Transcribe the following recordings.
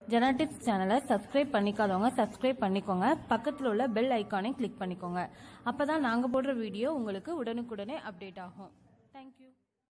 ஜெனாட்டிப்ஸ் சேனலை subscribe பண்ணிக்காதவங்க subscribe பண்ணிக்கோங்க பக்கத்தில் உள்ள பெல் ஐக்கானை கிளிக் பண்ணிக்கோங்க அப்போ தான் நாங்கள் போடுற வீடியோ உங்களுக்கு உடனுக்குடனே அப்டேட் ஆகும் thank you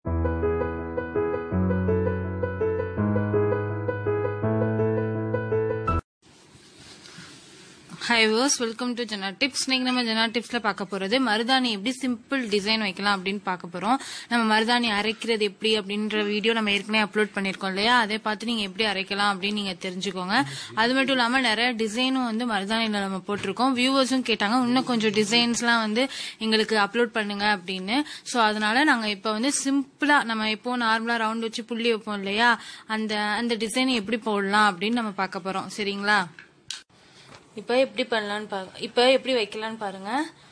hi viewers welcome to Jena tips இன்னைக்கு நம்ம ஜெனா டிப்ஸ்ல பார்க்க போறது மருதாணி எப்படி சிம்பிள் டிசைன் வைக்கலாம் அப்படின்னு பார்க்க போறோம் நம்ம மருதாணி அரைக்கிறது எப்படி அப்படின்ற வீடியோ நம்ம ஏற்கனவே அப்லோட் பண்ணிருக்கோம் இல்லையா அதை பார்த்து நீங்க எப்படி அரைக்கலாம் அப்படின்னு நீங்க தெரிஞ்சுக்கோங்க அது மட்டும் இல்லாம நிறைய டிசைனும் வந்து மருதாணியில நம்ம போட்டிருக்கோம் வியூவர்ஸும் கேட்டாங்க இன்னும் கொஞ்சம் டிசைன்ஸ்லாம் வந்து எங்களுக்கு அப்லோட் பண்ணுங்க அப்படின்னு ஸோ அதனால நாங்க இப்போ வந்து சிம்பிளா நம்ம இப்போ நார்மலா ரவுண்ட் வச்சு புள்ளி வைப்போம் இல்லையா அந்த அந்த டிசைன் எப்படி போடலாம் அப்படின்னு நம்ம பார்க்க போறோம் சரிங்களா இப்போ எப்படி பண்ணலான்னு பா இப்போ எப்படி வைக்கலான்னு பாருங்க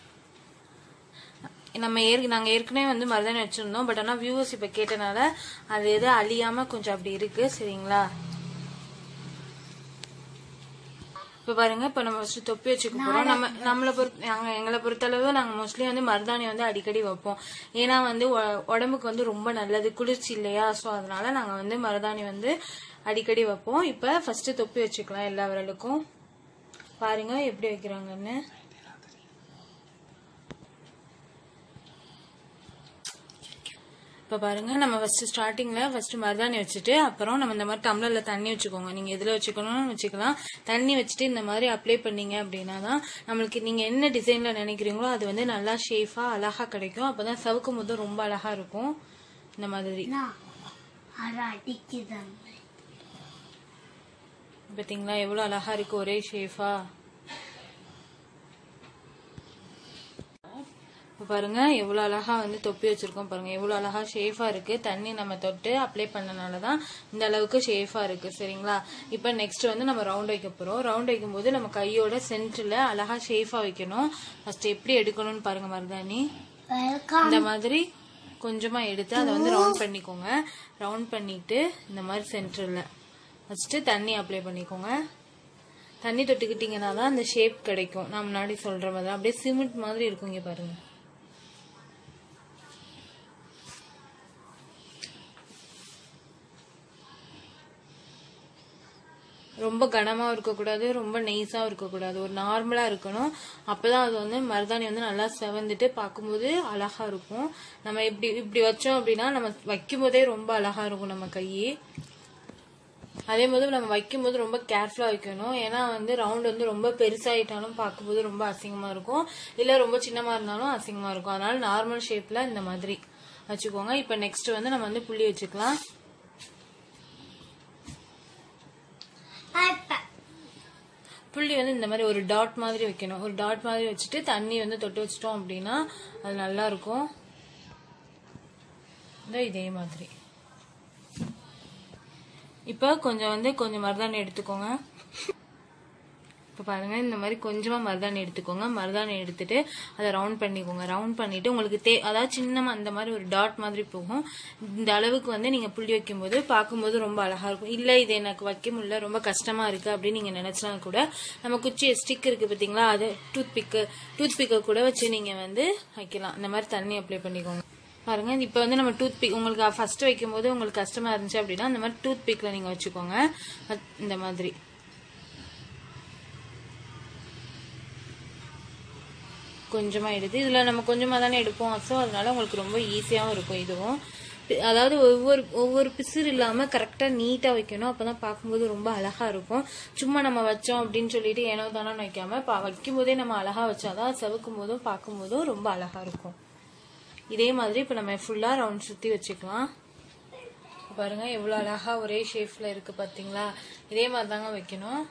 நம்ம ஏற்க நாங்கள் ஏற்கனவே வந்து மருதாணி வச்சுருந்தோம் பட் ஆனால் வியூவர்ஸ் இப்போ கேட்டனால அது எது அழியாம கொஞ்சம் அப்படி இருக்கு சரிங்களா இப்போ பாருங்க இப்போ நம்ம ஃபர்ஸ்ட் தொப்பி வச்சுக்க போறோம் நம்ம நம்மளை பொறுத்த நாங்கள் எங்களை பொறுத்தளவு நாங்கள் மோஸ்ட்லி வந்து மருதாணி வந்து அடிக்கடி வைப்போம் ஏன்னா வந்து உ- உடம்புக்கு வந்து ரொம்ப நல்லது குளிர்ச்சி இல்லையா ஸோ அதனால நாங்கள் வந்து மருதாணி வந்து அடிக்கடி வைப்போம் இப்போ ஃபர்ஸ்ட் தொப்பி வச்சுக்கலாம் எல்லா விரலுக்கும் பாருங்க எப்படி வைக்கிறாங்கன்னு இப்போ பாருங்க நம்ம ஃபர்ஸ்ட் ஸ்டார்டிங்ல ஃபர்ஸ்ட் மருதாணி வச்சுட்டு அப்புறம் நம்ம இந்த மாதிரி டம்ளர்ல தண்ணி வச்சுக்கோங்க நீங்க எதுல வச்சுக்கணும்னு வச்சுக்கலாம் தண்ணி வச்சுட்டு இந்த மாதிரி அப்ளை பண்ணீங்க அப்படின்னா தான் நம்மளுக்கு நீங்க என்ன டிசைன்ல நினைக்கிறீங்களோ அது வந்து நல்லா ஷேஃபா அழகா கிடைக்கும் அப்பதான் சவுக்கும் போது ரொம்ப அழகா இருக்கும் இந்த மாதிரி அதை அடிக்குதாங்க பாத்தீங்களா எவ்வளவு அழகா இருக்கு ஒரே ஷேஃபா இப்போ பாருங்க எவ்வளவு அழகா வந்து தொப்பி வச்சிருக்கோம் பாருங்க எவ்வளவு அழகா ஷேஃபா இருக்கு தண்ணி நம்ம தொட்டு அப்ளை பண்ணனால தான் இந்த அளவுக்கு ஷேஃபா இருக்கு சரிங்களா இப்போ நெக்ஸ்ட் வந்து நம்ம ரவுண்ட் வைக்க போறோம் ரவுண்ட் வைக்கும் போது நம்ம கையோட சென்டர்ல அழகா ஷேஃபா வைக்கணும் ஃபர்ஸ்ட் எப்படி எடுக்கணும்னு பாருங்க மருதாணி வெல்கம் இந்த மாதிரி கொஞ்சமா எடுத்து அதை வந்து ரவுண்ட் பண்ணிக்கோங்க ரவுண்ட் பண்ணிட்டு இந்த மாதிரி சென்டர்ல வச்சுட்டு தண்ணி அப்ளை பண்ணிக்கோங்க தண்ணி தொட்டுக்கிட்டீங்கன்னா தான் அந்த ஷேப் கிடைக்கும் நான் முன்னாடி சொல்ற மாதிரி அப்படியே சிமெண்ட் மாதிரி இருக்கும் இங்க பாருங்க ரொம்ப கனமாவும் இருக்கக்கூடாது ரொம்ப நெய்ஸாவும் இருக்கக்கூடாது ஒரு நார்மலா இருக்கணும் அப்பதான் அது வந்து மருதாணி வந்து நல்லா செவந்துட்டு பார்க்கும்போது அழகா இருக்கும் நம்ம இப்படி இப்படி வச்சோம் அப்படின்னா நம்ம வைக்கும் போதே ரொம்ப அழகா இருக்கும் நம்ம கை அதே போது நம்ம வைக்கும்போது ரொம்ப கேர்ஃபுல்லா வைக்கணும் ஏன்னா வந்து ரவுண்ட் வந்து ரொம்ப பெருசாயிட்டாலும் பார்க்கும்போது ரொம்ப அசிங்கமா இருக்கும் இல்ல ரொம்ப சின்னமா இருந்தாலும் அசிங்கமா இருக்கும் அதனால நார்மல் ஷேப்ல இந்த மாதிரி வச்சுக்கோங்க இப்ப நெக்ஸ்ட் வந்து நம்ம வந்து புள்ளி வச்சுக்கலாம் புள்ளி வந்து இந்த மாதிரி ஒரு டாட் மாதிரி வைக்கணும் ஒரு டாட் மாதிரி வச்சுட்டு தண்ணி வந்து தொட்டு வச்சிட்டோம் அப்படின்னா அது நல்லா இருக்கும் இதோ இதே மாதிரி இப்போ கொஞ்சம் வந்து கொஞ்சம் மருதாணி எடுத்துக்கோங்க இப்போ பாருங்க இந்த மாதிரி கொஞ்சமா மருதாணி எடுத்துக்கோங்க மருதாணி எடுத்துட்டு அதை ரவுண்ட் பண்ணிக்கோங்க ரவுண்ட் பண்ணிட்டு உங்களுக்கு தே அதாவது சின்னமா அந்த மாதிரி ஒரு டாட் மாதிரி போகும் இந்த அளவுக்கு வந்து நீங்க புள்ளி வைக்கும்போது பார்க்கும்போது ரொம்ப அழகா இருக்கும் இல்ல இது எனக்கு வைக்க முடியல ரொம்ப கஷ்டமா இருக்கு அப்படின்னு நீங்க நினைச்சா கூட நம்ம குச்சி ஸ்டிக் இருக்கு பாத்தீங்களா அது டூத் பிக்கு டூத் பிக்கை கூட வச்சு நீங்க வந்து வைக்கலாம் இந்த மாதிரி தண்ணி அப்ளை பண்ணிக்கோங்க பாருங்க இப்போ வந்து நம்ம டூத் பிக் உங்களுக்கு ஃபர்ஸ்ட் வைக்கும்போது உங்களுக்கு கஷ்டமா இருந்துச்சு அப்படின்னா இந்த மாதிரி டூத் பிக்ல நீங்க வச்சுக்கோங்க அத்- இந்த மாதிரி கொஞ்சமா எடுத்து இதுல நம்ம கொஞ்சமா தானே எடுப்போம் ஸோ அதனால உங்களுக்கு ரொம்ப ஈஸியாவும் இருக்கும் இதுவும் பி- அதாவது ஒவ்வொரு ஒவ்வொரு பிசுறு இல்லாம கரெக்டா நீட்டா வைக்கணும் அப்பதான் பார்க்கும்போது ரொம்ப அழகா இருக்கும் சும்மா நம்ம வச்சோம் அப்படின்னு சொல்லிட்டு ஏனோ தானோ வைக்காம பா- வைக்கும் போதே நம்ம அழகா வச்சாதான் செவக்கும் போதும் பார்க்கும் போதும் ரொம்ப அழகா இருக்கும் இதே மாதிரி இப்ப நம்ம ஃபுல்லா ரவுண்ட் சுத்தி வச்சுக்கலாம் இப்ப பாருங்க எவ்வளவு அழகா ஒரே ஷேப்ல இருக்கு பாத்தீங்களா இதே மாதிரி தாங்க வைக்கணும்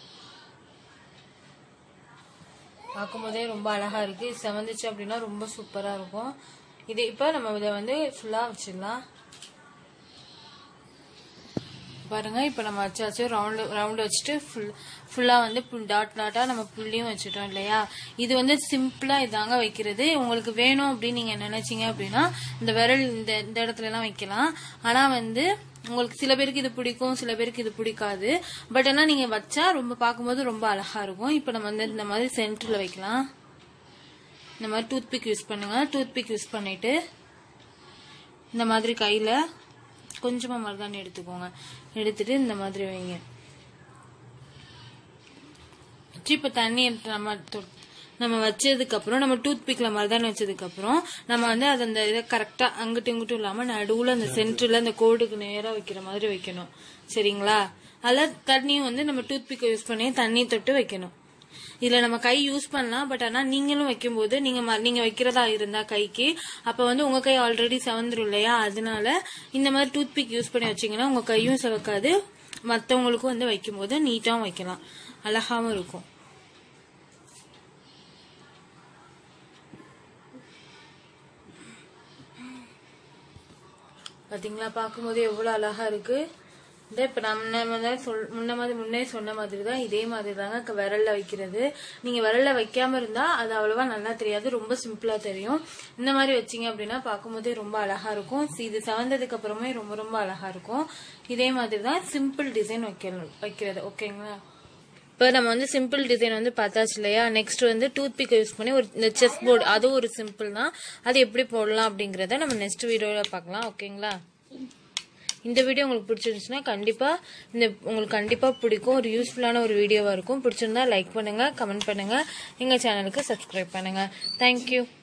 பார்க்கும்போதே ரொம்ப அழகா இருக்கு இது செவந்துச்சு அப்படின்னா ரொம்ப சூப்பரா இருக்கும் இது இப்ப நம்ம இதை வந்து ஃபுல்லா வச்சிடலாம் பாருங்க இப்ப நம்ம வச்சாச்சு ரவுண்டு ரவுண்ட் வச்சுட்டு ஃபுல் ஃபுல்லா வந்து புல் டாட் டாட்டா நம்ம புள்ளியும் வச்சுட்டோம் இல்லையா இது வந்து சிம்பிளா இதாங்க வைக்கிறது உங்களுக்கு வேணும் அப்படின்னு நீங்க நினைச்சீங்க அப்படின்னா இந்த விரல் இந்த இந்த இடத்துல எல்லாம் வைக்கலாம் ஆனா வந்து உங்களுக்கு சில பேருக்கு இது பிடிக்கும் சில பேருக்கு இது பிடிக்காது பட் ஆனா நீங்க வச்சா ரொம்ப பார்க்கும்போது ரொம்ப அழகா இருக்கும் இப்ப நம்ம வந்து இந்த மாதிரி சென்டர்ல வைக்கலாம் இந்த மாதிரி டூத் பிக் யூஸ் பண்ணுங்க டூத் பிக் யூஸ் பண்ணிட்டு இந்த மாதிரி கையில கொஞ்சமா மருதாணி எடுத்துக்கோங்க எடுத்துட்டு இந்த மாதிரி வைங்க வச்சு இப்போ தண்ணி எடுத்து நம்ம தொ- நம்ம வச்சதுக்கு அப்புறம் நம்ம டூத் பிக்ல மருதாணி வச்சதுக்கு அப்புறம் நம்ம வந்து அது அந்த இதை கரெக்டா அங்கிட்டும் இங்கிட்டும் இல்லாம நடுவுல அந்த சென்டர்ல அந்த கோடுக்கு நேரா வைக்கிற மாதிரி வைக்கணும் சரிங்களா அதில் தண்ணியும் வந்து நம்ம டூத் பிக்கை யூஸ் பண்ணி தண்ணி தொட்டு வைக்கணும் இதுல நம்ம கை யூஸ் பண்ணலாம் பட் ஆனா நீங்களும் வைக்கும்போது நீங்க ம- நீங்க வைக்கிறதா இருந்தா கைக்கு அப்ப வந்து உங்க கை ஆல்ரெடி செவந்துரும் இல்லையா அதனால இந்த மாதிரி டூத் பிக் யூஸ் பண்ணி வச்சீங்கன்னா உங்க கையும் செவக்காது மத்தவங்களுக்கும் வந்து வைக்கும்போது நீட்டாவும் வைக்கலாம் அழகாவும் இருக்கும் பாத்தீங்களா பார்க்கும்போது எவ்வளவு அழகா இருக்கு இந்த இப்ப நம்ம வந்து சொல் முன்ன மாதிரி முன்னே சொன்ன மாதிரி தான் இதே மாதிரி தாங்க க- விரல்ல வைக்கிறது நீங்க விரல்ல வைக்காம இருந்தா அது அவ்வளவா நல்லா தெரியாது ரொம்ப சிம்பிளா தெரியும் இந்த மாதிரி வச்சீங்க அப்படின்னா பார்க்கும்போதே ரொம்ப அழகா இருக்கும் இது செவந்ததுக்கு அப்புறமே ரொம்ப ரொம்ப அழகா இருக்கும் இதே மாதிரி தான் சிம்பிள் டிசைன் வைக்கணும் வைக்கிறது ஓகேங்களா இப்போ நம்ம வந்து சிம்பிள் டிசைன் வந்து பார்த்தாச்சு இல்லையா நெக்ஸ்ட் வந்து டூத் பிக் யூஸ் பண்ணி ஒரு இந்த செஸ் போர்டு அதுவும் ஒரு சிம்பிள் தான் அது எப்படி போடலாம் அப்படிங்கறத நம்ம நெக்ஸ்ட் வீடியோவில் பார்க்கலாம் ஓகேங்களா இந்த வீடியோ உங்களுக்கு பிடிச்சிருந்துச்சுன்னா கண்டிப்பா இந்த உங்களுக்கு கண்டிப்பா பிடிக்கும் ஒரு யூஸ்ஃபுல்லான ஒரு வீடியோவா இருக்கும் பிடிச்சிருந்தா லைக் பண்ணுங்க கமெண்ட் பண்ணுங்க எங்க சேனலுக்கு சப்ஸ்கிரைப் பண்ணுங்க தேங்க்யூ